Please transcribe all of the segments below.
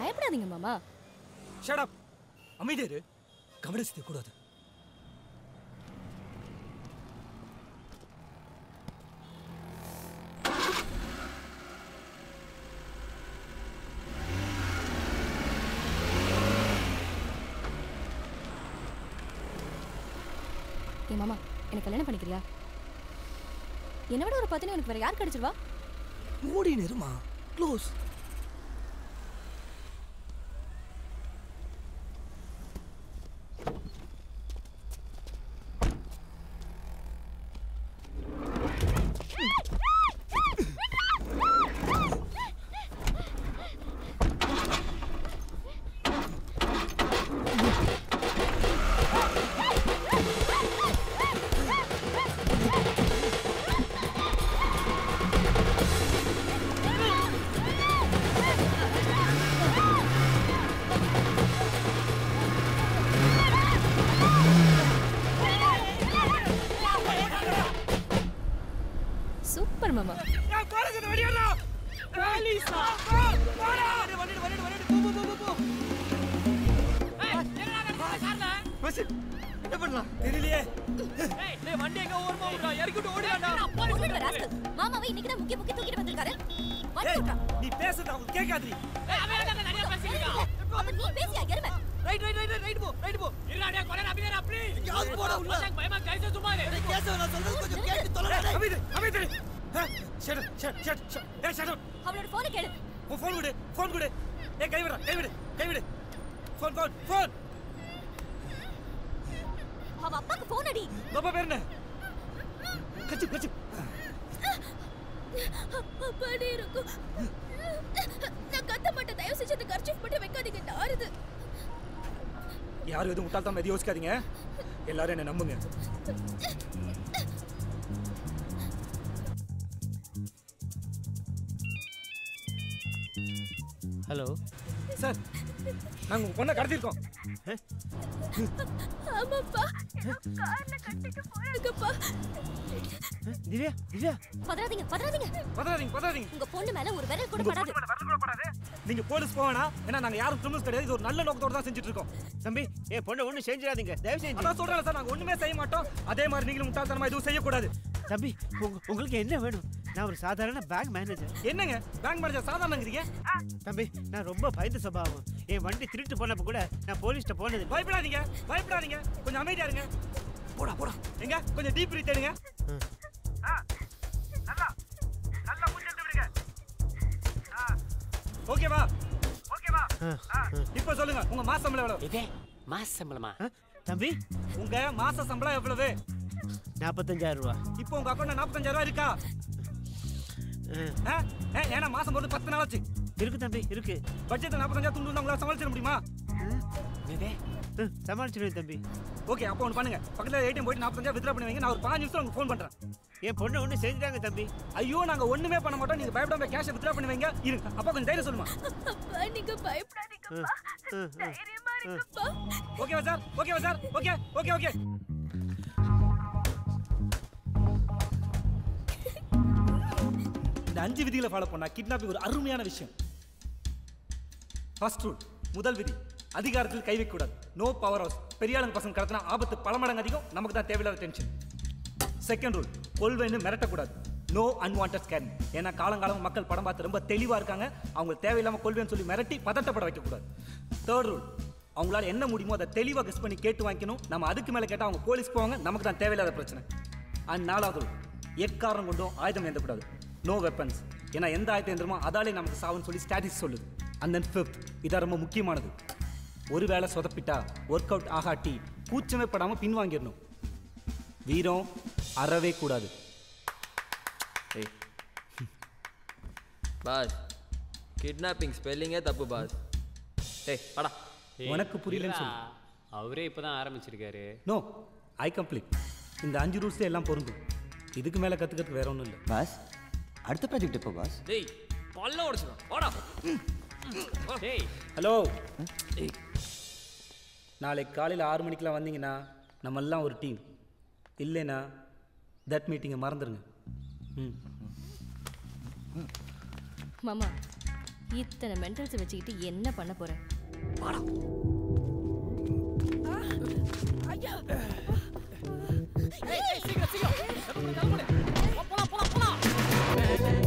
பயப்படாதீங்க மாமா shut up அமைதியா இரு கவனிச்சது கூடாது ஏ மாமா எனக்கு கல்யாணம் பண்ணிக்கிறியா என்னை விட ஒரு பத்தினி எனக்கு வேற யார் கிடைச்சிருவா மூடி நிறுமா க்ளோஸ் சூப்பர் மாமா என்ன பண்ணலாம் தெரியலையே மாமாவை இன்னைக்கு தான் முக்கிய முக்கிய தூக்கிட்டு வந்திருக்காரு ஏய், நீ பேசுறது அவங்க கேட்காது அப்ப நீ பேசியா எருமை ரைட் ரைட் ரைட் ரைட் போ ரைட் போ இருடா கொலை நம்பிடா ப்ளீஸ் யாரு போடா உள்ள? பயமா கைச சும்மா இரு கேசவ நான் சொல்றது கொஞ்சம் கேட்டு தொலைடா அமைதி அமைதி ஷட் ஷட் ஷட் ஷட் ஏய் ஷட் அவளோட போனை கேளு உன் ஃபோன் கொடு ஃபோன் கொடு ஏய் கை விடுறா கை விடு கை விடு ஃபோன் ஃபோன் ஃபோன் அவ அப்பாக்கு போன் அடி பாப்பா பேர் என்ன கச்சு கச்சு அப்படி இருக்கும் நான் கத்த மாட்டேன் தயவு செஞ்சு அந்த கர்ச்சீஃப் மட்டும் வைக்காதீங்க நாறுது யாரும் எதுவும் முட்டாள்தான் எதுவும் யோசிக்காதீங்க எல்லாரும் என்ன நம்புங்க ஹலோ சார் நாங்க உங்க பொண்ணை கடத்திருக்கோம் ஆமாப்பா கார்ல கட்டிட்டு போயிருக்கப்பா திவ்யா திவ்யா பதறாதீங்க பதறாதீங்க பதறாதீங்க பதறாதீங்க உங்க பொண்ணு மேல ஒரு விரல் கூட படாது நீங்க போலீஸ் போவேனா ஏன்னா நாங்க யாரும் கிரிமினல்ஸ் கிடையாது இது ஒரு நல்ல நோக்கத்தோட தான் செஞ்சுட்டு இருக்கோம் தம்பி என் பொண்ணை ஒன்றும் செஞ்சிடாதீங்க தயவு செஞ்சு அதான் சொல்றேன் சார் நாங்க ஒண்ணுமே செய்ய மாட்டோம் அதே மாதிரி நீங்களும் முட்டாள்தனமா எதுவும் செய்யக்கூடாது தம்பி உங்க- உங்களுக்கு என்ன வேணும் நான் ஒரு சாதாரண பேங்க் மேனேஜர் என்னங்க பேங்க் மேனேஜர் சாதாரணங்கிறீங்க தம்பி நான் ரொம்ப பயந்த சுபாவம் என் வண்டி திருட்டு போனப்ப கூட நான் போலீஸ்ட்ட போனது இல்ல. பயப்படாதீங்க பயப்படாதீங்க கொஞ்சம் அமைதியா இருங்க போடா போடா எங்க கொஞ்சம் டீப் பிரீத் எடுங்க நல்லா நல்லா மூச்சு எடுத்து விடுங்க ஓகேவா ஓகேவா இப்போ சொல்லுங்க உங்க மாச சம்பளம் எவ்வளவு இதே மாச சம்பளமா ஆ, தம்பி உங்க மாச சம்பளம் எவ்வளவு நாற்பத்தஞ்சாயிரம் ரூபா இப்போ உங்க அக்கௌண்ட்ல நாற்பத்தஞ்சாயிரம் ரூபாய் இருக்கா ஆ, ஆ? ஆ, ஏன்னா மாசம் போறது பத்து நாள் ஆச்சு இருக்கு தம்பி இருக்கு பட்ஜெட் நாற்பத்தஞ்சா துண்டு உங்களால சமாளிச்சிட முடியுமா இதே ஆ, சமாளிச்சிடுவேன் தம்பி ஓகே அப்போ ஒன்று பண்ணுங்க பக்கத்துல ஏடிஎம் போயிட்டு நாற்பத்தஞ்சா வித்ரா பண்ணி வைங்க நான் ஒரு பாஞ்சு நிமிஷம் உங்களுக்கு ஃபோன் பண்றேன் என் பொண்ணை ஒன்று செஞ்சுட்டாங்க தம்பி ஐயோ நாங்க ஒண்ணுமே பண்ண மாட்டோம் நீங்க பயப்படாம கேஷை வித்ரா பண்ணி வைங்க இருங்க அப்பா கொஞ்சம் தைரியம் சொல்லுமா அப்பா நீங்க பயப்படாதீங்கப்பா ஆ, ஆ. தைரியமா இருங்கப்பா ஓகேவா சார் ஓகேவா சார் ஓகே ஓகே ஓகே இந்த அஞ்சு விதிகளை ஃபாலோ பண்ணா கிட்னாப்பிங் ஒரு அருமையான விஷயம் ஃபர்ஸ்ட் ரூல் முதல் விதி அதிகாரத்தில் கை வைக்கக்கூடாது நோ பவர் ஹவுஸ் பெரியாளுங்க பசங்க கடத்தினா ஆபத்து பல மடங்கு அதிகம் நமக்கு தான் தேவையில்லாத டென்ஷன் செகண்ட் ரூல் கொள்வேன்னு மிரட்டக்கூடாது நோ அன்வான்ட் ஸ்கேன் ஏன்னா காலங்காலம் மக்கள் படம் பார்த்து ரொம்ப தெளிவாக இருக்காங்க அவங்க தேவையில்லாமல் கொள்வேன்னு சொல்லி மிரட்டி பதட்டப்பட வைக்கக்கூடாது தேர்ட் ரூல் அவங்களால என்ன முடியுமோ அதை தெளிவாக கெஸ் பண்ணி கேட்டு வாங்கிக்கணும் நம்ம அதுக்கு மேலே கேட்டால் அவங்க போலீஸ் போவாங்க நமக்கு தான் தேவையில்லாத பிரச்சனை அண்ட் நாலாவது ரூல் எக்காரணம் கொண்டும் ஆயுதம் ஏந்தக்கூடாது நோ வெப்பன்ஸ் ஏன்னா எந்த ஆயுதம் ஏந்திரமோ அதாலே நமக்கு சாவுன்னு சொல்லி ஸ்டாட்டிஸ் சொல்லுது அண்ட் தென் ஃபிஃப்த் இதான் ரொம்ப முக்கியமானது ஒருவேளை சொதப்பிட்டா ஒர்க் அவுட் ஆகாட்டி கூச்சமே படாமல் பின்வாங்கிடணும் வீரம் அறவே கூடாது ஏய் பாஸ் கிட்னாப்பிங் ஸ்பெல்லிங்கே தப்பு பாஸ் ஏய் வாடா உனக்கு புரியலன்னு சொல்லு அவரே இப்பதான் ஆரம்பிச்சிருக்காரு நோ ஐ கம்ப்ளீட் இந்த அஞ்சு ரூல்ஸ்ல எல்லாம் பொருந்தும் இதுக்கு மேலே கற்றுக்கிறதுக்கு வேற ஒன்றும் இல்லை பாஸ் அடுத்த ப்ராஜெக்ட் எப்போ பாஸ் டேய் பல்ல உடச்சிடும் வாடா டேய் ஹலோ நாளைக்கு காலையில் ஆறு மணிக்கெலாம் வந்தீங்கன்னா நம்ம எல்லாம் ஒரு டீம் இல்லைன்னா தட் மீட்டிங்கை மறந்துடுங்க ம் மாமா இத்தனை மென்டல்ஸ் வச்சுக்கிட்டு என்ன பண்ண போறேன் ஏய் ஏய் சீக்கிரம் சீக்கிரம் கிளம்பு போலாம் போலாம் போலாம்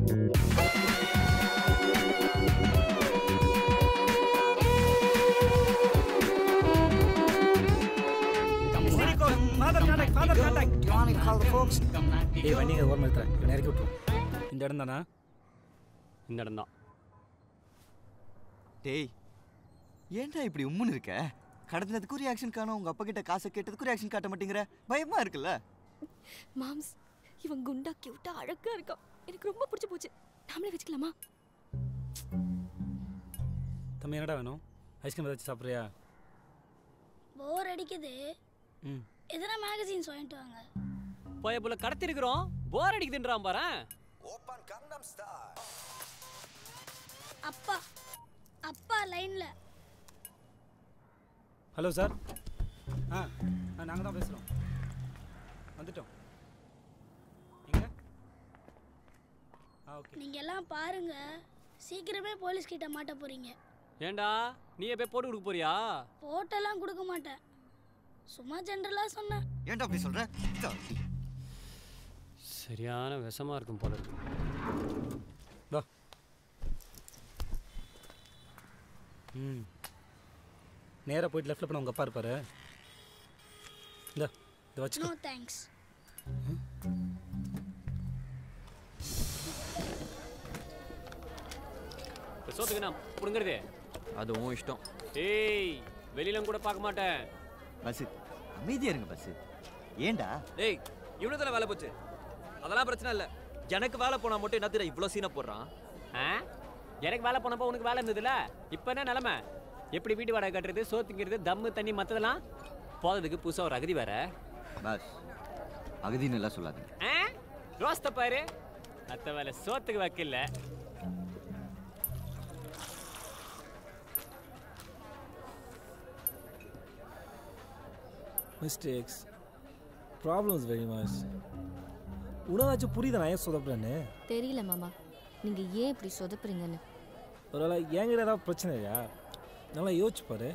ஃபாதர் கான்டாக்ட் ஃபாதர் கான்டாக்ட் ஏய் வண்டிங்க ஓரமா எடுத்துறேன் இவனை இறக்கி விட்டுரு இந்த இடம் தானா இந்த இடம் தான் டேய் ஏன்டா இப்படி உம்முன்னு இருக்க கடத்தினதுக்கு ரியாக்ஷன் காணும் உங்க அப்பா கிட்ட காசை கேட்டதுக்கு ரியாக்ஷன் காட்ட மாட்டேங்கிற பயமா இருக்குல்ல மாம்ஸ் இவன் குண்டா கியூட்டா அழகா இருக்கான் எனக்கு ரொம்ப பிடிச்சு போச்சு நாமளே வச்சுக்கலாமா தம்பி என்னடா வேணும் ஐஸ்கிரீம் ஏதாச்சும் சாப்பிட்றியா போர் அடிக்குது ம் எதனா மேகசின்ஸ் வாங்கிட்டு வாங்க போய போல கடத்திருக்கிறோம் போர் அடிக்குதுன்றான் பாரு அப்பா அப்பா லைன்ல ஹலோ சார் ஆ நாங்கள் தான் பேசுகிறோம் வந்துட்டோம் எங்க ஆ ஓகே நீங்க எல்லாம் பாருங்க சீக்கிரமே போலீஸ் கிட்ட மாட்ட போறீங்க ஏன்டா நீ போய் போட்டு கொடுக்க போறியா போட்டெல்லாம் கொடுக்க மாட்டேன் சும்மா ஜென்ரலா சொன்னேன் ஏன்டா அப்படி சொல்ற இதோ, சரியான விஷமா இருக்கும் போல இருக்கு வா ம் நேராக போயிட்டு லெஃப்ட்டில் போனால் உங்கள் அப்பா இருப்பாரு இந்த இதை வச்சுக்கோ நோ தேங்க்ஸ் இப்ப சோத்துக்கு நான் புடுங்கிறது அது உன் இஷ்டம் ஏய் வெளியில கூட பார்க்க மாட்டேன் பஸ் அமைதியா இருங்க பஸ் ஏன்டா டேய் இவனு தானே வேலை போச்சு அதெல்லாம் பிரச்சனை இல்லை எனக்கு வேலை போனா மட்டும் என்னத்துல இவ்வளோ சீனை போடுறான் ஆ எனக்கு வேலை போனப்போ உனக்கு வேலை இருந்ததுல இப்போ என்ன நிலமை எப்படி வீட்டு வாடகை கட்டுறது சோத்துங்கிறது தம்மு தண்ணி மற்றதெல்லாம் போகிறதுக்கு புதுசாக ஒரு அகதி வேற பஸ் அகதின்னு எல்லாம் சொல்லாதீங்க ஆ ரோஸ்த பாரு அத்த வேலை சோத்துக்கு வைக்கல மிஸ்டேக்ஸ் ப்ராப்ளம்ஸ் வெரி மச் உனவாச்சும் புரியுதா நான் ஏன் சொதப்புறேன்னு தெரியல மாமா நீங்க ஏன் இப்படி சொதப்புறீங்கன்னு ஒருவேளை என்கிட்ட ஏதாவது பிரச்சனை இல்லையா நல்லா யோசிச்சு பாரு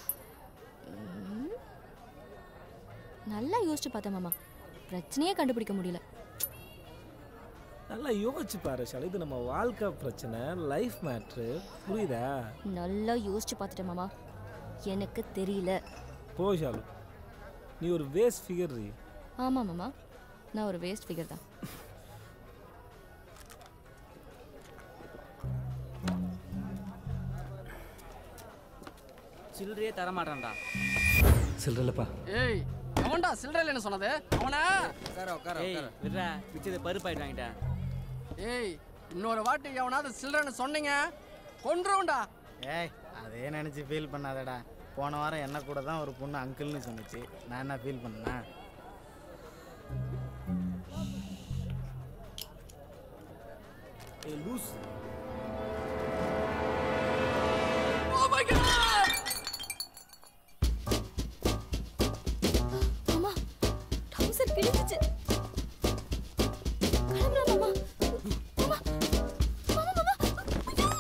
நல்லா யோசிச்சு பார்த்தேன் மாமா பிரச்சனையே கண்டுபிடிக்க முடியல நல்லா யோசிச்சு பாரு ஷாலு இது நம்ம வாழ்க்கை பிரச்சனை லைஃப் மேட்ரு புரியுதா நல்லா யோசிச்சு பார்த்துட்டேன் மாமா எனக்கு தெரியல போ ஷாலு நீ ஒரு வேஸ்ட் ஃபிகர் ரீ ஆமா மாமா நான் ஒரு வேஸ்ட் ஃபிகர் தான் சில்லறையே தர மாட்டான்டா சில்லறலப்பா ஏய் அவன்டா சில்லறை இல்லைன்னு சொன்னது அவனா ஏய் விட்றா மிச்சது பருப்பு ஆயிட்டு வாங்கிட்டேன் ஏய் இன்னொரு வாட்டி எவனாவது சில்லறைன்னு சொன்னீங்க கொன்றுண்டா ஏய் அதே நினச்சி ஃபீல் பண்ணாதடா போன வாரம் என்ன கூட தான் ஒரு பொண்ணு அங்கிள்னு சொன்னுச்சு நான் என்ன ஃபீல் பண்ணேன் ஏய் லூஸ் மாமா டவுசர் கிழிஞ்சிச்சு கிளம்புறேன் மாமா மாமா மாமா மாமா ஐயோ!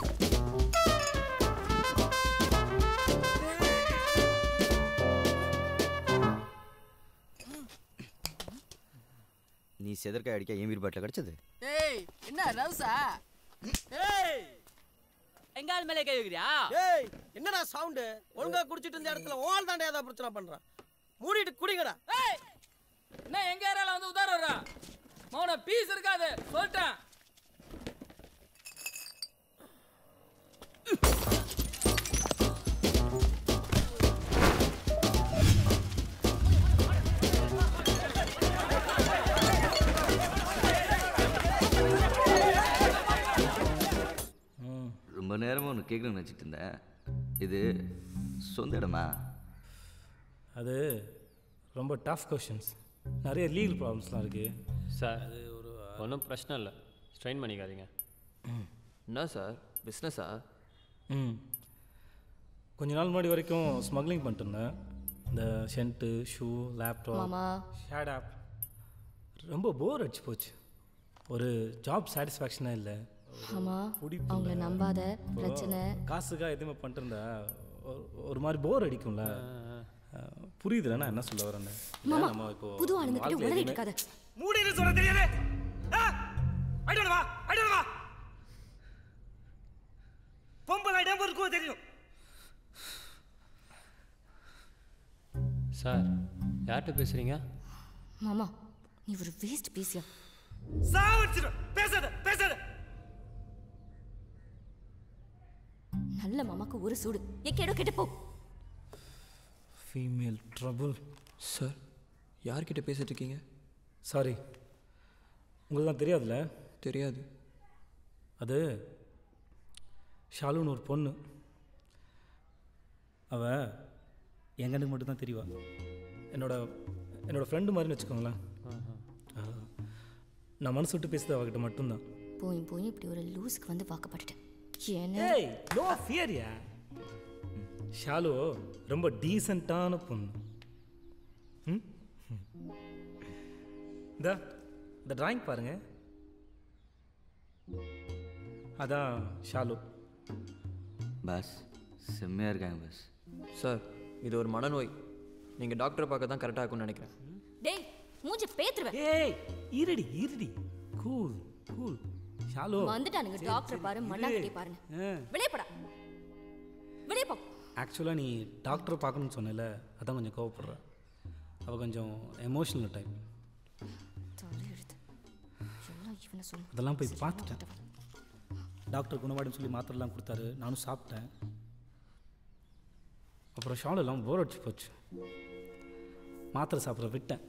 நீ செதற்காய் அடிக்க ஏன் வீடு பாட்டில் கிடச்சது ஏய் என்ன ரவுசா ஏய் எங்கால் மேலே கை வைக்கிறியா ஏய் என்னடா சவுண்டு ஒழுங்கா குடிச்சிட்டு இருந்த இடத்துல ஓல் தாண்டா ஏதாவது பிரச்சனை பண்றான் மூடிட்டு குடிங்கடா ஏய் என்ன எங்க ஏரியால வந்து உதார வர்றா மௌன பீஸ் இருக்காது சொல்லிட்டேன் ரொம்ப நேரமாக ஒன்று கேட்கணும்னு நினச்சிட்டு இருந்தேன் இது சொந்த இடமா அது ரொம்ப டஃப் கொஷின்ஸ் நிறைய லீகல் ப்ராப்ளம்ஸ்லாம் இருக்குது சார் ஒன்றும் பிரச்சனை இல்லை ஸ்ட்ரெயின் பண்ணிக்காதீங்க என்ன சார் பிஸ்னஸா ம் கொஞ்ச நாள் முன்னாடி வரைக்கும் ஸ்மக்லிங் பண்ணிட்டு இருந்தேன் இந்த ஷென்ட்டு ஷூ லேப்டாப் மாமா ஷேட் ஆப் ரொம்ப போர் அடிச்சு போச்சு ஒரு ஜாப் சாட்டிஸ்ஃபேக்ஷனாக இல்லை ஆமா பிடிப்பு அவங்கள இல்ல. நம்பாத இப்போ பிரச்சனை காசுக்காக எதுவுமே பண்ணிட்டு இருந்தா ஒரு- ஒரு மாதிரி போர் அடிக்கும்ல அஹ், புரியுதுல நான் என்ன சொல்ல வரேன்னு இல்ல, மாமா நம்ம இப்போ புது ஆளுங்க கிட்ட வாழ்க்கையில உளறிட்டு எதுவுமே- இருக்காத மூடின்னு சொல்ல தெரியாது அடியோட வா அடியோட வா பொம்பளை இடம் இருக்கும் தெரியும் சார் யார்கிட்ட பேசுகிறீங்க மாமா நீ ஒரு வேஸ்ட் பீஸியா சாவடிச்சிடும் பேசாத பேசாத நல்ல மாமாக்கு ஒரு சூடு எக்கேடோ கெட்டு போ ஃபீமேல் ட்ரபுள் சார் யார்கிட்ட பேசிட்டு இருக்கீங்க சாரி உங்களுக்குலாம் தெரியாதுல்ல தெரியாது அது ஷாலுன்னு ஒரு பொண்ணு அவ என் கண்ணுக்கு மட்டும் தான் தெரியவா என்னோட என்னோட ஃப்ரெண்டு மாதிரின்னு வச்சுக்கோங்களேன் ஆ. நான் மனசு விட்டு பேசுறது அவகிட்ட மட்டும்தான் போய் போய் இப்படி ஒரு லூஸ்க்கு வந்து வாக்கப்பட்டுட்டேன் என்ன ஏய் நோ ஃபியர்யா ஷாலு ரொம்ப டீசெண்டான பொண்ணு ம் இந்த இந்த டிராயிங் பாருங்க அதான் ஷாலு பாஸ் செம்மையாக இருக்காங்க பாஸ் சார் இது ஒரு மனநோய் நீங்கள் டாக்டரை பார்க்க தான் கரெக்டாக இருக்கும்னு நினைக்கிறேன் டேய் மூஞ்ச பேத்துருவேன் ஏய் இருடி இருடி கூல் கூல் ஷாலு வந்துட்டானுங்க சரி, டாக்டர் சரி, பாரு இரு. மண்ணாங்கட்டி பாருங்க ஆ. வெளியே போடா வெளியே போ ஆக்சுவலாக நீ டாக்டரை பார்க்கணும்னு சொன்னல அதான் கொஞ்சம் கோவப்படுற அவள் கொஞ்சம் எமோஷனல் டைப் தலை எழுது எல்லாம் இவனை சொல்லு அதெல்லாம் போய் பார்த்துட்டேன் டாக்டர் குணவாடின்னு சொல்லி மாத்திரைலாம் கொடுத்தாரு நானும் சாப்பிட்டேன் அப்புறம் ஷால் எல்லாம் போர் அடிச்சு போச்சு மாத்திரை சாப்பிட்ற விட்டேன்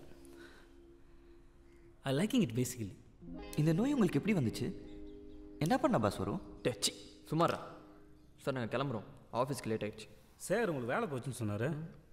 ஐ லைக்கிங் இட் பேசிக்கலி இந்த நோய் உங்களுக்கு எப்படி வந்துச்சு என்ன பண்ண பாஸ் வரும் டச்சி சுமாரா சார் நாங்கள் கிளம்புறோம் ஆஃபீஸ்க்கு லேட் ஆயிடுச்சு சார் உங்களுக்கு வேலை போச்சுன்னு சொன்னார்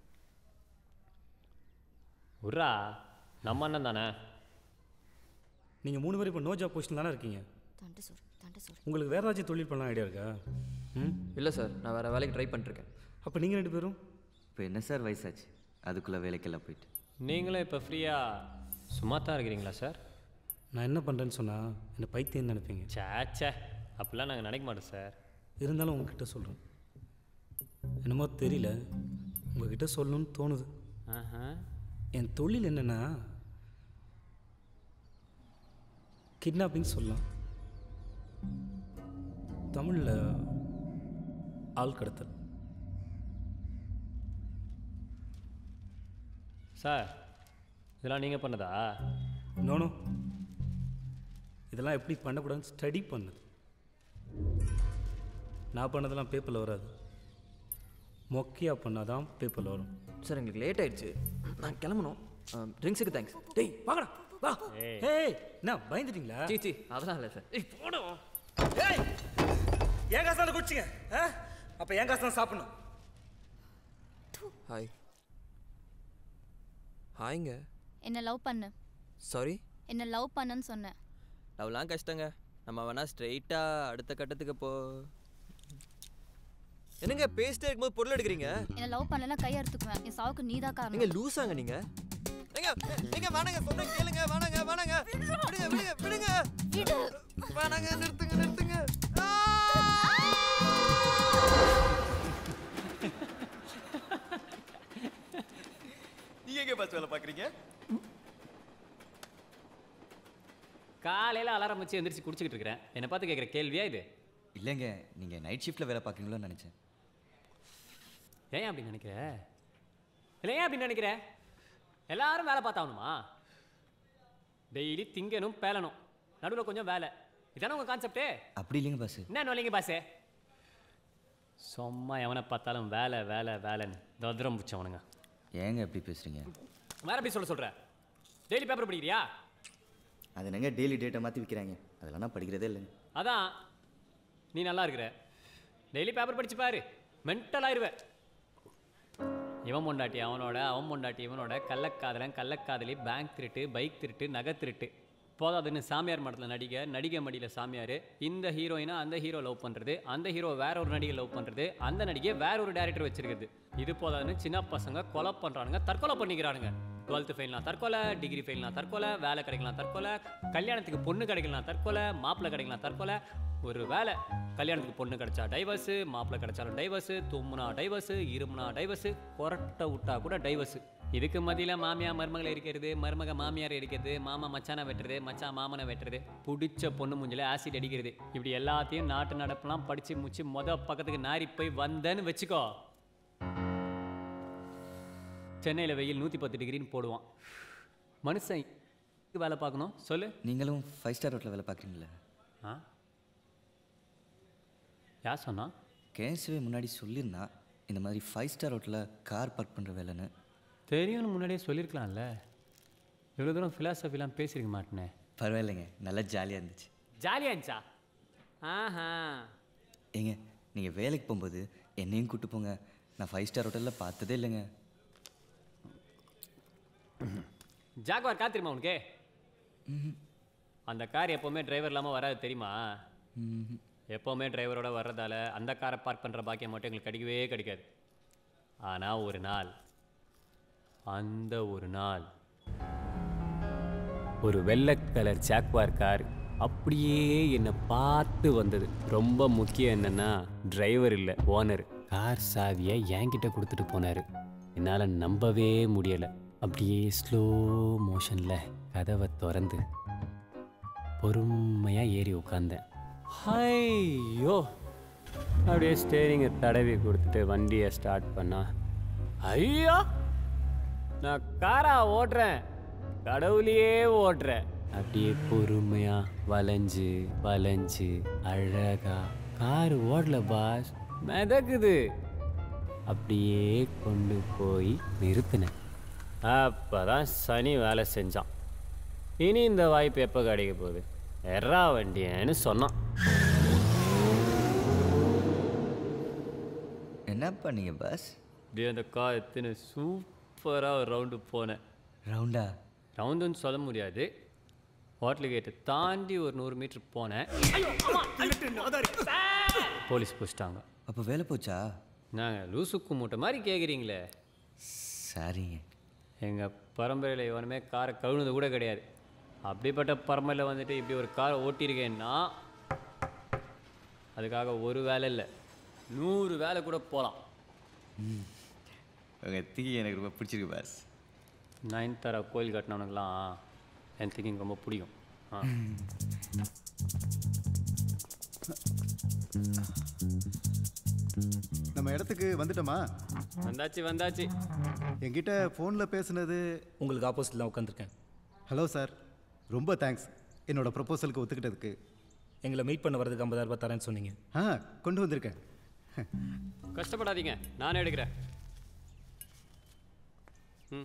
உர்ரா நம்ம அண்ணன் தானே நீங்கள் மூணு பேரும் இப்போ நோ ஜாப் பொசிஷன் தானே இருக்கீங்க தண்டை சோறு தண்டை சோறு உங்களுக்கு வேறு ஏதாச்சும் தொழில் பண்ணலாம் ஐடியா இருக்கா ம் இல்லை சார் நான் வேறு வேலைக்கு ட்ரை பண்ணிருக்கேன் அப்போ நீங்கள் ரெண்டு பேரும் இப்போ என்ன சார் வயசாச்சு அதுக்குள்ளே வேலைக்கெல்லாம் போயிட்டு நீங்களும் இப்போ ஃப்ரீயாக சும்மா தான் இருக்கிறீங்களா சார் நான் என்ன பண்ணுறேன்னு சொன்னால் என்னை பைத்தியம்னு நினைப்பீங்க சேச்சே அப்படிலாம் நாங்கள் நினைக்க மாட்டோம் சார் இருந்தாலும் உங்ககிட்ட சொல்கிறேன் என்னமோ தெரியல உங்ககிட்ட சொல்லணும்னு தோணுது ஆஹா என் தொழில் என்னென்னா கிட்னாப்பிங் சொல்லலாம் தமிழில் ஆள் கடத்தல் சார் இதெல்லாம் நீங்கள் பண்ணதா நோனோ இதெல்லாம் எப்படி பண்ணக்கூடாதுன்னு ஸ்டடி பண்ணுது நான் பண்ணதெல்லாம் பேப்பரில் வராது மொக்கையாக பண்ணாதான் பேப்பரில் வரும் சார் எங்களுக்கு லேட் ஆயிடுச்சு நான் கிளம்பணும் ட்ரிங்க்ஸுக்கு தேங்க்ஸ் டேய் வாங்கடா வா ஏய் என்ன பயந்துட்டீங்களா சீ சீ அதெல்லாம் இல்லை சார் ஏய் போடும் ஏய் என் காசு தானே குடிச்சிங்க அப்போ என் காசு தான் சாப்பிடணும் ஹாய் ஹாய்ங்க என்ன லவ் பண்ணு சாரி என்ன லவ் பண்ணுன்னு சொன்னேன் லவ்லாம் கஷ்டங்க நம்ம வேணா ஸ்ட்ரெயிட்டாக அடுத்த கட்டத்துக்கு போ என்னங்க பேசிட்டே இருக்கும்போது பொருள் எடுக்கிறீங்க என்ன லவ் பண்ணலன்னா கை அறுத்துக்குவேன் என் சாவுக்கு நீதான் நீங்க காரணம் லூசாங்க நீங்க ஏங்க நீங்க வேணாங்க சொன்ன கேளுங்க வேணாங்க வேணாங்க விடுங்க விடுங்க விடுங்க விடு வேணாங்க நிறுத்துங்க நிறுத்துங்க நீங்க எங்கே பாஸ் வேலை பார்க்குறீங்க காலையில் அலாரம் வச்சு எந்திரிச்சு குடிச்சிக்கிட்டு இருக்கிறேன் என்னை பார்த்து கேட்குற கேள்வியா இது இல்லைங்க நீங்கள் நைட் ஷிஃப்ட்டில் வேலை பார்க்குறீங்களோன்னு நினச்சேன் ஏன் அப்படி நினைக்கிற இல்லை ஏன் அப்படி நினைக்கிற எல்லாரும் வேலை பார்த்தாகணுமா டெய்லி திங்கணும் பேலணும் நடுவில் கொஞ்சம் வேலை இதானே உங்கள் கான்செப்டே அப்படி இல்லைங்க பாஸ் என்ன நோலிங்க பாசே சும்மா எவனை பார்த்தாலும் வேலை வேலை வேலைன்னு தத்ரம் பிடிச்சவனுங்க ஏங்க எப்படி பேசுகிறீங்க வேற எப்படி சொல்ல சொல்கிற டெய்லி பேப்பர் படிக்கிறியா அது என்னங்க டெய்லி டேட்டை மாற்றி விற்கிறாங்க அதெல்லாம் நான் படிக்கிறதே இல்லைங்க அதான் நீ நல்லா இருக்கிற டெய்லி பேப்பர் படிச்சு பாரு மென்டல் ஆயிருவே இவன் பொண்டாட்டி அவனோட அவன் பொண்டாட்டி இவனோட கள்ளக்காதலன் கள்ளக்காதலி பேங்க் திருட்டு பைக் திருட்டு நகை திருட்டு போதாதுன்னு சாமியார் மடத்தில் நடிகை நடிகை மடியில் சாமியார் இந்த ஹீரோயினை அந்த ஹீரோ லவ் பண்ணுறது அந்த ஹீரோ வேற ஒரு நடிகை லவ் பண்ணுறது அந்த நடிகை வேற ஒரு டேரக்டர் வச்சிருக்குது இது போதாதுன்னு சின்ன பசங்க கொலை பண்ணுறானுங்க தற்கொலை பண்ணிக்கிறானுங்க டுவெல்த்து ஃபெயில்னா தற்கொலை டிகிரி ஃபெயில்னா தற்கொலை வேலை கிடைக்கலாம் தற்கொலை கல்யாணத்துக்கு பொண்ணு கிடைக்கலாம் தற்கொலை மாப்பிள்ளை கிடைக்கலாம் தற்கொலை ஒரு வேலை கல்யாணத்துக்கு பொண்ணு கிடைச்சா டைவர்ஸு மாப்பிள்ளை கிடைச்சாலும் டைவர்ஸு தும்முனா டைவர்ஸு இருமுனா டைவர்ஸு கொரட்டை விட்டா கூட டைவர்ஸு இதுக்கு மத்தியில் மாமியா மருமகளை இருக்கிறது மருமக மாமியார் இருக்கிறது மாமா மச்சானை வெட்டுறது மச்சான் மாமனை வெட்டுறது பிடிச்ச பொண்ணு மூஞ்சில ஆசிட் அடிக்கிறது இப்படி எல்லாத்தையும் நாட்டு நடப்பெல்லாம் படித்து முச்சு மொத பக்கத்துக்கு நாரி போய் வந்தேன்னு வச்சுக்கோ சென்னையில் வெயில் நூற்றி பத்து டிகிரின்னு போடுவான் மனுஷன் எங்க வேலை பார்க்கணும் சொல்லு நீங்களும் ஃபைவ் ஸ்டார் ஹோட்டலில் வேலை பார்க்குறீங்களா ஆ யார் சொன்னா கேசவே முன்னாடி சொல்லியிருந்தான் இந்த மாதிரி ஃபைவ் ஸ்டார் ஹோட்டலில் கார் பார்க் பண்ணுற வேலைன்னு தெரியும்னு முன்னாடியே சொல்லியிருக்கலாம்ல இவ்வளோ தூரம் ஃபிலாசபிலாம் பேசியிருக்க மாட்டேனே பரவாயில்லைங்க நல்லா ஜாலியாக இருந்துச்சு ஜாலியாக இருந்துச்சா ஆஹா ஏங்க நீங்கள் வேலைக்கு போகும்போது என்னையும் கூப்பிட்டு போங்க நான் ஃபைவ் ஸ்டார் ஹோட்டலில் பார்த்ததே இல்லைங்க ஜாக்வார் கார் தெரியுமா உனக்கு அந்த கார் எப்போவுமே டிரைவர் இல்லாமல் வராது தெரியுமா எப்போவுமே டிரைவரோட வர்றதால அந்த காரை பார்க் பண்ணுற பாக்கியம் மட்டும் எங்களுக்கு கிடைக்கவே கிடைக்காது ஆனால் ஒரு நாள் அந்த ஒரு நாள் ஒரு வெள்ளை கலர் ஜாக்வார் கார் அப்படியே என்னை பார்த்து வந்தது ரொம்ப முக்கியம் என்னன்னா டிரைவர் இல்லை ஓனர் கார் சாவியை என்கிட்ட கொடுத்துட்டு போனார் என்னால் நம்பவே முடியலை அப்படியே ஸ்லோ மோஷனில் கதவை திறந்து பொறுமையாக ஏறி உட்காந்தேன் ஐயோ அப்படியே ஸ்டேரிங்கை தடவி கொடுத்துட்டு வண்டியை ஸ்டார்ட் பண்ணா ஐயோ நான் காரா ஓட்டுறேன் கடவுளையே ஓட்டுறேன் அப்படியே பொறுமையா வளைஞ்சு வளைஞ்சு அழகா கார் ஓடல பாஸ் மிதக்குது அப்படியே கொண்டு போய் நிறுத்தினேன் அப்பதான் சனி வேலை செஞ்சான் இனி இந்த வாய்ப்பு எப்போ கிடைக்க போகுது எறா வண்டியன்னு சொன்னான் என்ன பண்ணீங்க பாஸ் அப்படியே அந்த கார் எத்தனை சூப்பராக ஒரு ரவுண்டு போனேன் ரவுண்டா ரவுண்டுன்னு சொல்ல முடியாது ஹோட்டல் கேட்டை தாண்டி ஒரு நூறு மீட்டர் போனேன் போலீஸ் பிடிச்சிட்டாங்க அப்போ வேலை போச்சா நாங்கள் லூசுக்கு மூட்டை மாதிரி கேட்குறீங்களே சரிங்க எங்கள் பரம்பரையில் எவனுமே காரை கழுவுனது கூட கிடையாது அப்படிப்பட்ட பரம்பரையில் வந்துட்டு இப்படி ஒரு காரை ஓட்டியிருக்கேன்னா அதுக்காக ஒரு வேலை இல்லை நூறு வேலை கூட போகலாம் ம் உங்கள் தீ எனக்கு ரொம்ப பிடிச்சிருக்கு பாஸ் நயன்தாரா கோயில் கட்டினவனுங்களாம் என் திங்கிங் ரொம்ப பிடிக்கும் ஆ நம்ம இடத்துக்கு வந்துட்டோமா வந்தாச்சு வந்தாச்சு என்கிட்ட ஃபோனில் பேசுனது உங்களுக்கு ஆப்போசிட்டில் தான் உட்காந்துருக்கேன் ஹலோ சார் ரொம்ப தேங்க்ஸ் என்னோட ப்ரொப்போசலுக்கு ஒத்துக்கிட்டதுக்கு எங்களை மீட் பண்ண வரதுக்கு ஐம்பதாயிரம் ரூபாய் தரேன்னு சொன்னீங்க ஆ கொண்டு வந்திருக்கேன் கஷ்டப்படாதீங்க நானே எடுக்கிறேன் ம்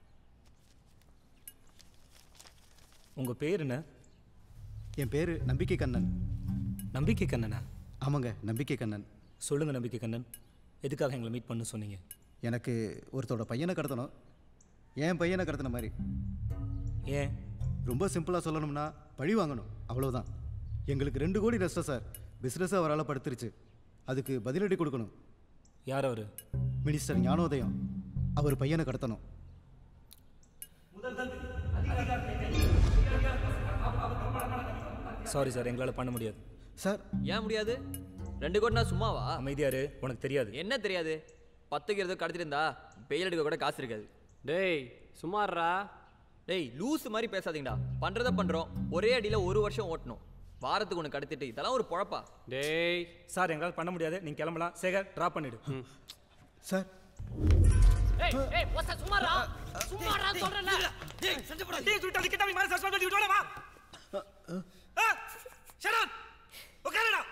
உங்கள் பேர் என்ன என் பேர் நம்பிக்கை கண்ணன் நம்பிக்கை கண்ணனா ஆமாங்க நம்பிக்கை கண்ணன் சொல்லுங்கள் நம்பிக்கை கண்ணன் எதுக்காக எங்களை மீட் பண்ண சொன்னீங்க எனக்கு ஒருத்தரோட பையனை கடத்தணும் என் பையனை கடத்தின மாதிரி ஏன் ரொம்ப சிம்பிளாக சொல்லணும்னா பழி வாங்கணும் அவ்வளவுதான் எங்களுக்கு ரெண்டு கோடி நஷ்டம் சார் பிஸ்னஸ் அவரால் படுத்துருச்சு அதுக்கு பதிலடி கொடுக்கணும் யார் அவர் மினிஸ்டர் ஞானோதயம் அவர் பையனை கடத்தணும் சாரி சார் எங்களால் பண்ண முடியாது சார் ஏன் முடியாது ரெண்டு கோடினா சும்மாவா அமைதியாரு உனக்கு தெரியாது என்ன தெரியாது பத்துக்கு இருந்தோ கடத்திட்டு இருந்தா பெயில் எடுக்க கூட காசு இருக்காது டேய் சுமார்ரா டேய் லூஸ் மாதிரி பேசாதீங்கடா பண்றத பண்றோம் ஒரே அடியில ஒரு வருஷம் ஓட்டணும் வாரத்துக்கு ஒன்று கடத்திட்டு இதெல்லாம் ஒரு பொழப்பா டேய் சார் எங்களால் பண்ண முடியாது நீங்கள் கிளம்பலாம் சேகர் ட்ராப் பண்ணிடு சார் ஏய் ஏய் ஒச சும்மாரா சும்மாரா சொல்றேன்ல டேய் சண்டை போடாத டேய் சுட்டு அதுக்கு தம்பி மேல சஸ்பெண்ட் பண்ணி விட்டுடா வா ஆ ஷட் அப் உட்காருடா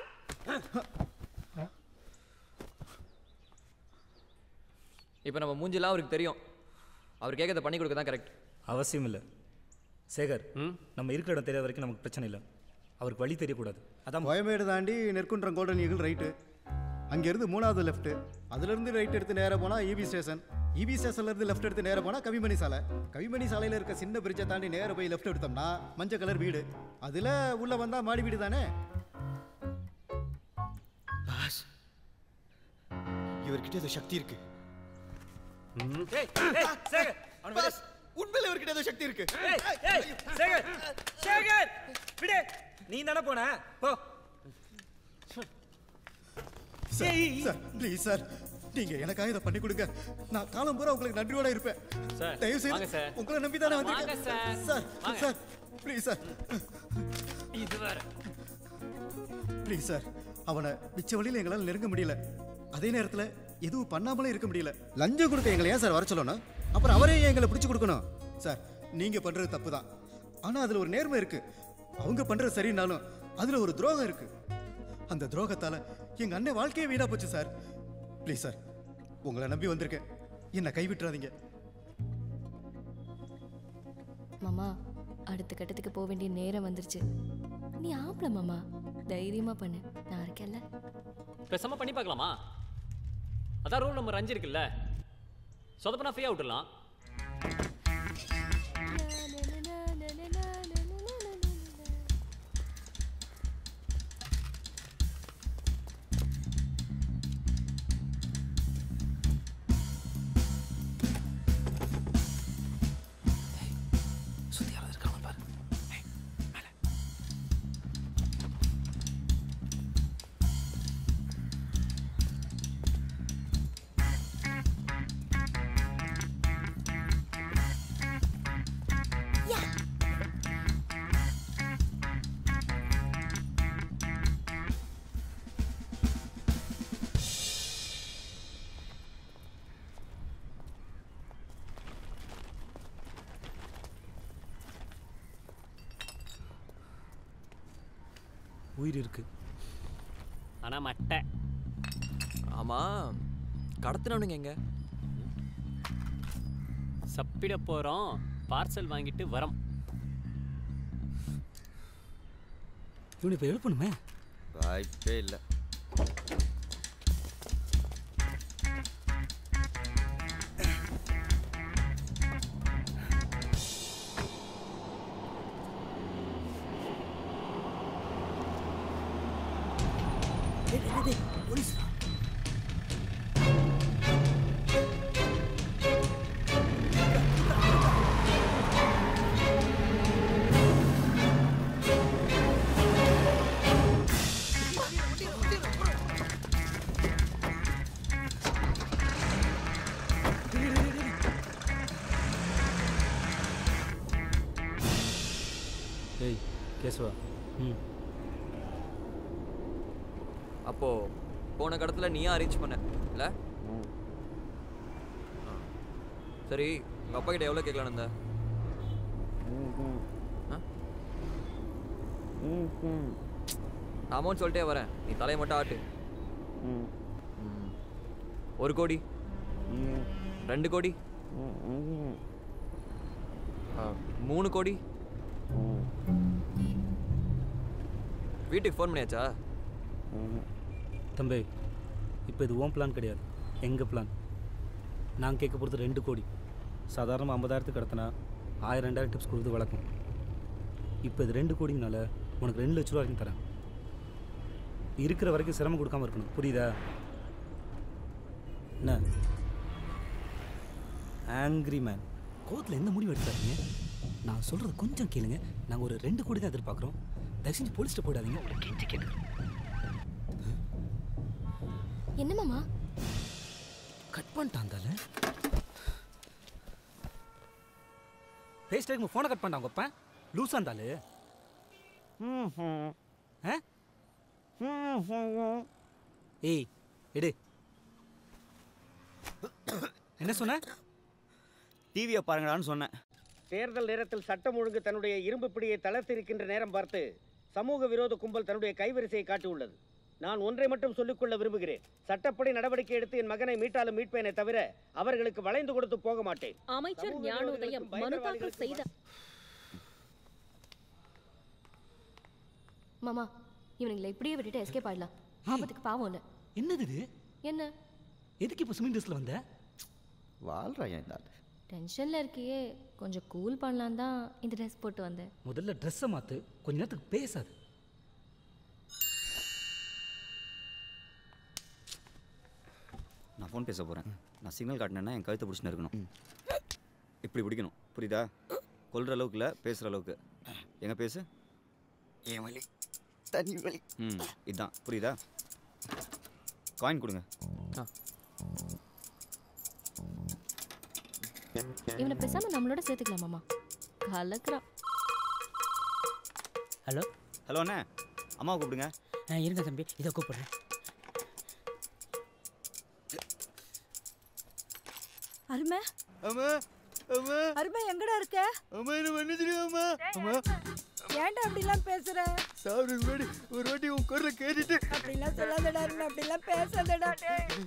இப்போ நம்ம மூஞ்சிலாம் அவருக்கு தெரியும் அவர் கேட்கறத பண்ணி கொடுக்க தான் கரெக்ட் அவசியம் இல்லை சேகர் நம்ம இருக்கிற இடம் தெரியாத வரைக்கும் நமக்கு பிரச்சனை இல்லை அவருக்கு வழி தெரியக்கூடாது அதான் கோயம்பேடு தாண்டி நெற்குன்றம் கோல்டன் ஈகிள் ரைட்டு அங்கேருந்து மூணாவது லெஃப்ட்டு அதுலேருந்து ரைட் எடுத்து நேராக போனால் இபி ஸ்டேஷன் இபி ஸ்டேஷன்லேருந்து லெஃப்ட் எடுத்து நேராக போனால் கவிமணி சாலை கவிமணி சாலையில் இருக்க சின்ன பிரிட்ஜை தாண்டி நேராக போய் லெஃப்ட் எடுத்தோம்னா மஞ்சள் கலர் வீடு அதில் உள்ளே வந்தால் மாடி வீடு தானே பாஸ் இவர்கிட்ட ஏதோ சக்தி இருக்கு ஏய் ஏய் சேகர் அவன விடு உண்மையில இவர்கிட்ட ஏதோ சக்தி இருக்கு ஏய் ஏய் சேகர் சேகர் விடு நீ தானே போன போ சார் சார் ப்ளீஸ் சார் நீங்க எனக்காக இதை பண்ணி கொடுங்க நான் காலம் பூரா உங்களுக்கு நன்றியோட இருப்பேன் சார், தயவு வாங்க செய்து சார். உங்களை நம்பி தானே வாங்க வந்திருக்கேன் சார். சார் வாங்க. சார் ப்ளீஸ் சார் இது வேற ப்ளீஸ் சார் அவனை மிச்ச வழியில் எங்களால் நெருங்க முடியல அதே நேரத்தில் எதுவும் பண்ணாமலே இருக்க முடியல லஞ்சம் கொடுக்க எங்களை ஏன் சார் வர சொல்லணும் அப்புறம் அவரே ஏன் எங்களை பிடிச்சு கொடுக்கணும் சார் நீங்க பண்றது தப்பு தான் ஆனா அதுல ஒரு நேர்மை இருக்கு அவங்க பண்றது சரினாலும் அதுல ஒரு துரோகம் இருக்கு அந்த துரோகத்தால எங்க அண்ணன் வாழ்க்கையே வீணா போச்சு சார் ப்ளீஸ் சார் உங்களை நம்பி வந்திருக்கேன் என்னை கைவிட்டுறாதீங்க மாமா அடுத்த கட்டத்துக்கு போக வேண்டிய நேரம் வந்துருச்சு நீ ஆம்பளை மாமா தைரியமா பண்ணு நான் இருக்கேன்ல பேசாம பண்ணி பார்க்கலாமா அதான் ரூல் நம்பர் அஞ்சு இருக்குல்ல சொதப்பனா ஃப்ரீயாக விட்டுடலாம் சுத்தி யாராவது இருக்காங்க பாரு உயிர் இருக்கு ஆனா மட்டை ஆமா கடத்தினவனுங்க எங்க சப்பிட போறோம் பார்சல் வாங்கிட்டு வரோம் இவனை இப்போ எழுப்பணுமே வாய்ப்பே இல்லை போலீஸ் ஏய் கேசவா ம் அப்போ போன கடத்துல நீயா அரேஞ்ச் பண்ண இல்ல ஆ. சரி உங்க அப்பா கிட்ட எவ்வளவு கேட்கலாம் இருந்த அமௌண்ட் சொல்லிட்டே வரேன் நீ தலையை மட்டும் ஆட்டு ம். ஒரு கோடி ரெண்டு கோடி ஆ, மூணு கோடி வீட்டுக்கு ஃபோன் பண்ணியாச்சா தம்பி இப்போ இது ஓன் பிளான் கிடையாது எங்கள் பிளான் நாங்கள் கேட்க போகிறது ரெண்டு கோடி சாதாரணமாக ஐம்பதாயிரத்துக்கு கடத்தினா ஆயிரம் ரெண்டாயிரம் டிப்ஸ் கொடுத்து வளர்க்கும் இப்போ இது ரெண்டு கோடிங்கனால உனக்கு ரெண்டு லட்ச ரூபா வரைக்கும் தரேன் இருக்கிற வரைக்கும் சிரமம் கொடுக்காம இருக்கணும் புரியுதா என்ன ஆங்க்ரி மேன் கோர்ட்டில் எந்த முடிவு எடுத்தாருங்க நான் சொல்கிறது கொஞ்சம் கேளுங்க நாங்கள் ஒரு ரெண்டு கோடி தான் எதிர்பார்க்குறோம் தயவு செஞ்சு போலீஸ்ட்டு போயிடாதீங்க கெஞ்சி கேட்டுக்கிறோம் என்ன மாமா கட் பண்ணிட்டான் தால பேசிட்டு ஃபோனை கட் பண்ணிட்டான் கொப்பேன் லூஸா இருந்தாலு ஆ? ஏய் எடு என்ன சொன்ன டிவியை பாருங்கடான்னு சொன்னேன் தேர்தல் நேரத்தில் சட்டம் ஒழுங்கு தன்னுடைய இரும்பு பிடியை தளர்த்திருக்கின்ற நேரம் பார்த்து சமூக விரோத கும்பல் தன்னுடைய கைவரிசையை காட்டியுள்ளது நான் ஒன்றை மட்டும் சொல்லிக்கொள்ள விரும்புகிறேன் சட்டப்படி நடவடிக்கை எடுத்து என் மகனை மீட்டாலும் மீட்பேனே தவிர அவர்களுக்கு வளைந்து கொடுத்து போக மாட்டேன் அமைச்சர் ஞானோதயம் மனு தாக்கல் செய்த மாமா இவனுங்களை இப்படியே விட்டுட்டு எஸ்கேப் ஆயிடலாம் ஆபத்துக்கு பாவம் இல்லை என்னது இது என்ன எதுக்கு இப்போ ஸ்விமிங் ட்ரெஸ்ல வந்த வாழ்றான் இந்த ஆள் டென்ஷன்ல இருக்கியே கொஞ்சம் கூல் பண்ணலாம் தான் இந்த ட்ரெஸ் போட்டு வந்தேன் முதல்ல ட்ரெஸ்ஸை மாத்து கொஞ்ச நேரத்துக்கு பேசாது நான் ஃபோன் பேச போகிறேன் நான் சிக்னல் காட்டினேன்னா என் கழுத்தை பிடிச்சின்னு இருக்கணும் இப்படி பிடிக்கணும் புரியுதா கொல்ற அளவுக்கு இல்லை பேசுகிற அளவுக்கு எங்க பேசு என் வலி தனி வலி ம் இதுதான் புரியுதா காயின் கொடுங்க இவனை பேசாம நம்மளோட சேர்த்துக்கலாம் மாமா கலக்குறான் ஹலோ ஹலோ அண்ணே அம்மாவை கூப்பிடுங்க இருங்க தம்பி இதை கூப்பிடுறேன் அருமை அம்மா அம்மா அருமை எங்கடா இருக்க அம்மா என்ன மன்னிச்சிடு அம்மா அம்மா ஏன்டா அப்படிலாம் பேசுற சாப்பிடுறதுக்கு முன்னாடி ஒரு வாட்டி உன் குரலை கேட்டுட்டு அப்படிலாம் சொல்லாதடா அருமை அப்படிலாம் பேசாதடா டேய்.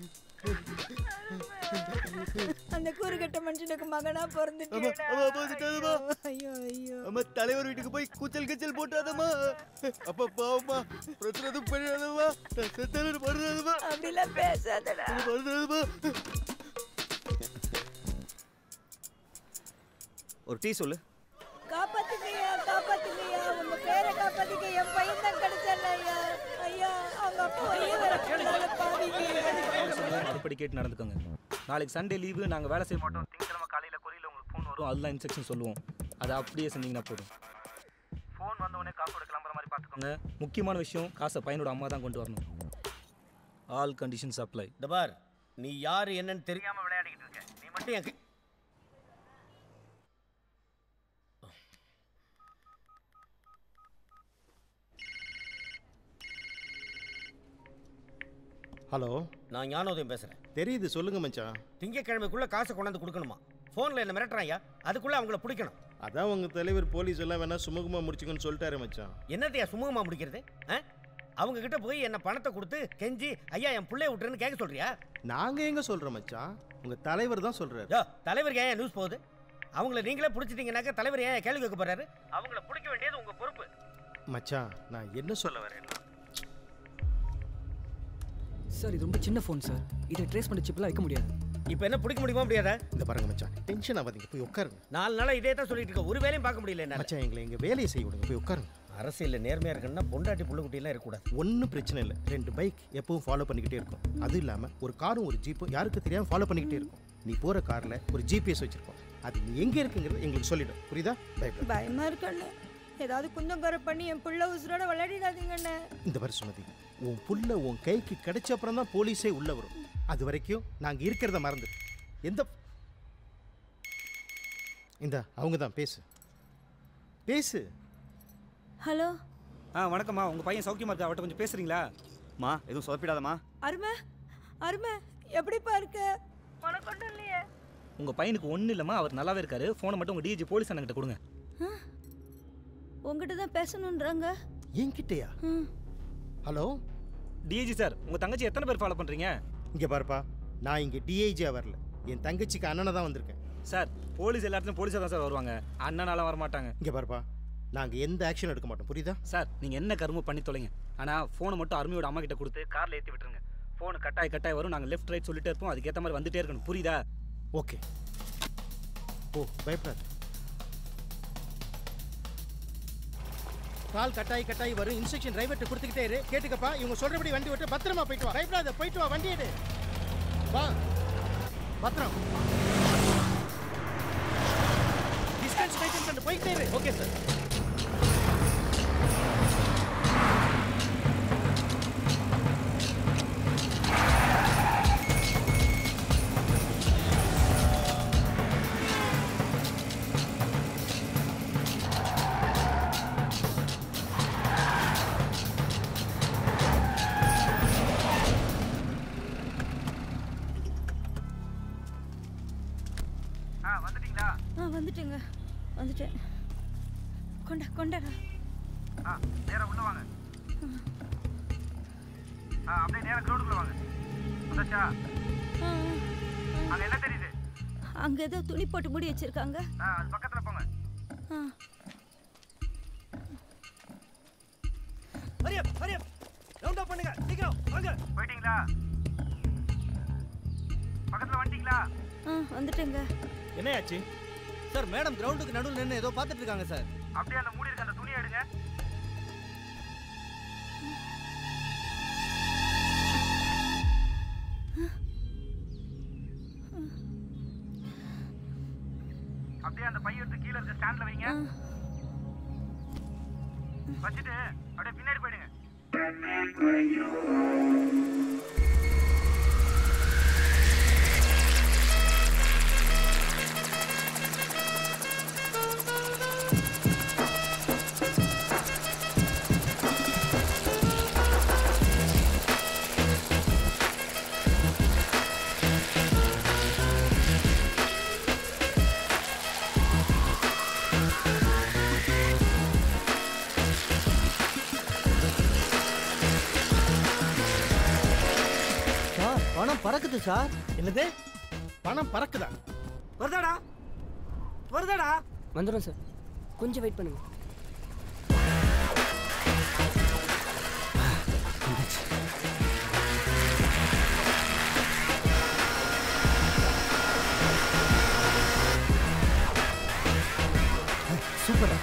அந்த கூறுகட்ட மனுஷனுக்கு மகனா அம்மா பிறந்துட்டேடா அம்மா பார்த்துட்டாதம்மா ஐயோ ஐயோ அம்மா தலைவர் வீட்டுக்கு போய் கூச்சல் கச்சல் போட்டாதம்மா அப்பா பாவம்மா பிரச்சனை எதுவும் பண்ணிடாதம்மா நான் செத்தாலும் படுறாதம்மா அப்படிலாம் பேசாதடா படுறாதம்மா ஒரு டீ சொல்லு காப்பாத்துங்கய்யா காப்பாத்துங்கய்யா உங்க பேரை காப்பாத்துங்க என் பையன் தான் கிடைச்சான் ஐயா ஐயா அவங்க அப்பா ஐயா வேற பாவிங்க அதுபடி கேட்டு நடந்துக்கோங்க நாளைக்கு சண்டே லீவு நாங்கள் வேலை செய்ய மாட்டோம் திங்கக்கிழமை காலையில் கொரியில் உங்களுக்கு ஃபோன் வரும் அதெல்லாம் இன்ஸ்ட்ரக்ஷன் சொல்லுவோம் அதை அப்படியே செஞ்சீங்கன்னா போதும் ஃபோன் வந்த உடனே காசோட கிளம்புற மாதிரி பார்த்துக்கோங்க முக்கியமான விஷயம் காசை பையனோட அம்மா தான் கொண்டு வரணும் ஆல் கண்டிஷன்ஸ் அப்ளை இந்த பார் நீ யாரு என்னன்னு தெரியாம விளையாடிக்கிட்டு இருக்க நீ மட்டும் என் கை- ஹலோ நான் ஞானோதயம் பேசுறேன் தெரியுது சொல்லுங்க மச்சான் திங்கக்கிழமைக்குள்ள காசை கொண்டாந்து கொடுக்கணுமா போன்ல என்ன மிரட்டுறாயா அதுக்குள்ள அவங்கள பிடிக்கணும் அதான் உங்க தலைவர் போலீஸ் எல்லாம் வேணா சுமூகமா முடிச்சுக்கன்னு சொல்லிட்டாரு மச்சான் என்னத்தையா சுமூகமா முடிக்கிறது ஆ? அவங்க கிட்ட போய் என்ன பணத்தை கொடுத்து கெஞ்சி ஐயா என் பிள்ளைய விட்டுருன்னு கேட்க சொல்றியா நாங்க எங்க சொல்றோம் மச்சான் உங்க தலைவர் தான் சொல்றாரு யோ தலைவருக்கு ஏன் நியூஸ் போகுது அவங்கள நீங்களே பிடிச்சிட்டீங்கன்னாக்க தலைவர் ஏன் கேள்வி கேட்க போறாரு அவங்கள பிடிக்க வேண்டியது உங்க பொறுப்பு மச்சான் நான் என்ன சொல்ல வரேன்னா சார் இது ரொம்ப சின்ன ஃபோன் சார் இதை ட்ரேஸ் பண்ண சிப்லாம் வைக்க முடியாது இப்போ என்ன பிடிக்க முடியுமா முடியாதா இந்த பாருங்க மச்சான் டென்ஷன் ஆகாதீங்க போய் உட்காருங்க நாலு நாளா இதே தான் சொல்லிட்டு இருக்க ஒரு வேலையும் பார்க்க முடியல என்னால மச்சான் எங்களை எங்க வேலையை செய்ய விடுங்க போய் உட்காருங்க அரசியல்ல நேர்மையா இருக்கணும்னா பொண்டாட்டி புள்ள குட்டியெல்லாம் இருக்கக்கூடாது ஒன்றும் பிரச்சனை இல்லை ரெண்டு பைக் எப்பவும் ஃபாலோ பண்ணிக்கிட்டே இருக்கும் அது இல்லாமல் ஒரு காரும் ஒரு ஜீப்பும் யாருக்கு தெரியாமல் ஃபாலோ பண்ணிக்கிட்டே இருக்கும் நீ போகிற காரில் ஒரு ஜிபிஎஸ் வச்சிருக்கோம் அது நீ எங்கே இருக்குங்கிறது எங்களுக்கு சொல்லிடும் புரியுதா பயப்பட பயமா இருக்கண்ணே ஏதாவது குந்தங்கரை பண்ணி என் புள்ள உசுரோட விளையாடிடாதீங்கண்ணே இந்த மாதிரி சுமதி உன் புள்ள உன் கைக்கு கிடைச்ச அப்புறம் தான் போலீஸே உள்ள வரும் அது வரைக்கும் நாங்கள் இருக்கிறத மறந்து எந்த இந்த அவங்க தான் பேசு பேசு ஹலோ ஆ வணக்கம்மா உங்கள் பையன் சௌக்கியமா இருக்கா அவட்ட கொஞ்சம் பேசுறீங்களா மா எதுவும் சொதப்பிடாதம்மா அருமை அருமை எப்படிப்பா இருக்க உனக்கு ஒன்றும் இல்லையே உங்கள் பையனுக்கு ஒன்றும் இல்லைம்மா அவர் நல்லாவே இருக்காரு ஃபோனை மட்டும் உங்கள் டிஜி போலீஸ் அண்ணங்கிட்ட கொடுங்க உங்ககிட்ட தான் பேசணுன்றாங்க என்கிட்டயா ஹலோ டிஜி சார் உங்கள் தங்கச்சி எத்தனை பேர் ஃபாலோ பண்ணுறீங்க இங்கே பாருப்பா நான் இங்கே டிஐஜியாக வரல என் தங்கச்சிக்கு அண்ணனை தான் வந்திருக்கேன் சார் போலீஸ் எல்லா இடத்துலையும் போலீஸாக தான் சார் வருவாங்க அண்ணனால வர மாட்டாங்க இங்கே பாருப்பா நாங்கள் எந்த ஆக்ஷன் எடுக்க மாட்டோம் புரியுதா சார் நீங்கள் என்ன கருமம் பண்ணி தொலைங்க ஆனால் ஃபோனை மட்டும் அருமையோட அம்மா கிட்ட கொடுத்து காரில் ஏற்றி விட்டுருங்க ஃபோன் கட்டாய் கட்டாய் வரும் நாங்கள் லெஃப்ட் ரைட் சொல்லிட்டே இருப்போம் அதுக்கேற்ற மாதிரி வந்துட்டே இருக்கணும் புரியுதா ஓகே ஓ பயப்படாத கால் கட்டாய் கட்டாய் வரும் இன்ஸ்ட்ரக்ஷன் டிரைவர்கிட்ட கொடுத்துக்கிட்டே இரு கேட்டுக்கப்பா இவங்க சொல்றபடி வண்டி விட்டு பத்திரமா போயிட்டு வா பயப்படாத போயிட்டு வா வண்டி எடு வா பத்திரம் டிஸ்டன்ஸ் மெயின்டைன் பண்ணி போயிட்டே இரு ஓகே சார் ஆ வந்துட்டீங்களா ஆ வந்துட்டேங்க வந்துட்டேன் கொண்டா கொண்டாடா ஆ நேராக உள்ள வாங்க ஆ அப்படியே நேராக கிரௌண்டுக்குள்ள வாங்க வந்தாச்சா அங்கே என்ன தெரியுது அங்க ஏதோ துணி போட்டு மூடி வச்சிருக்காங்க ஆ அது பக்கத்தில் போங்க ஆ ஹரியம் ஹரியம் ரவுண்ட் அப் பண்ணுங்க சீக்கிரம் வாங்க போயிட்டீங்களா பக்கத்தில் வந்துட்டீங்களா ஆ வந்துட்டேங்க என்னையாச்சு சார் மேடம் கிரவுண்டுக்கு நடுவில் நின்று ஏதோ பார்த்துட்டு இருக்காங்க சார் அப்படியே அந்த மூடி இருக்க அந்த துணியை எடுங்க அப்படியே அந்த பைய எடுத்து கீழே இருக்க ஸ்டாண்ட்ல வைங்க வச்சுட்டு அப்படியே பின்னாடி போயிடுங்க பணம் பறக்குது சார் என்னது பணம் பறக்குதா வருதாடா வருதாடா வந்துடும் சார் கொஞ்சம் வெயிட் பண்ணுங்க சூப்பரா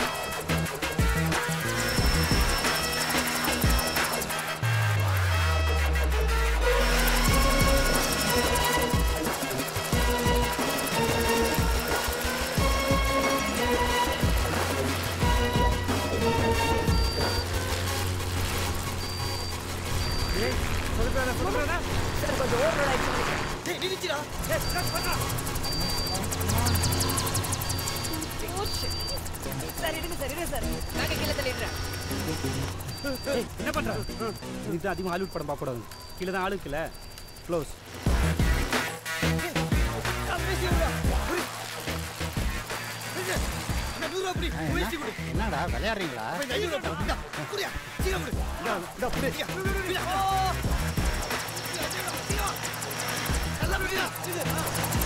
சார் கொஞ்சம் ஓவர் ஆயிடுச்சு டேய் நிறுத்திடா சார் இருங்க சார் இருங்க சார் நாங்க கீழே தள்ளிடுறேன் ஏய், என்ன பண்ற இதுக்கு தான் அதிகமாக ஹாலிவுட் படம் பார்க்கக்கூடாது கீழே தான் ஆளு இருக்குல்ல க்ளோஸ் என்னடா விளையாடுறீங்களா நல்லா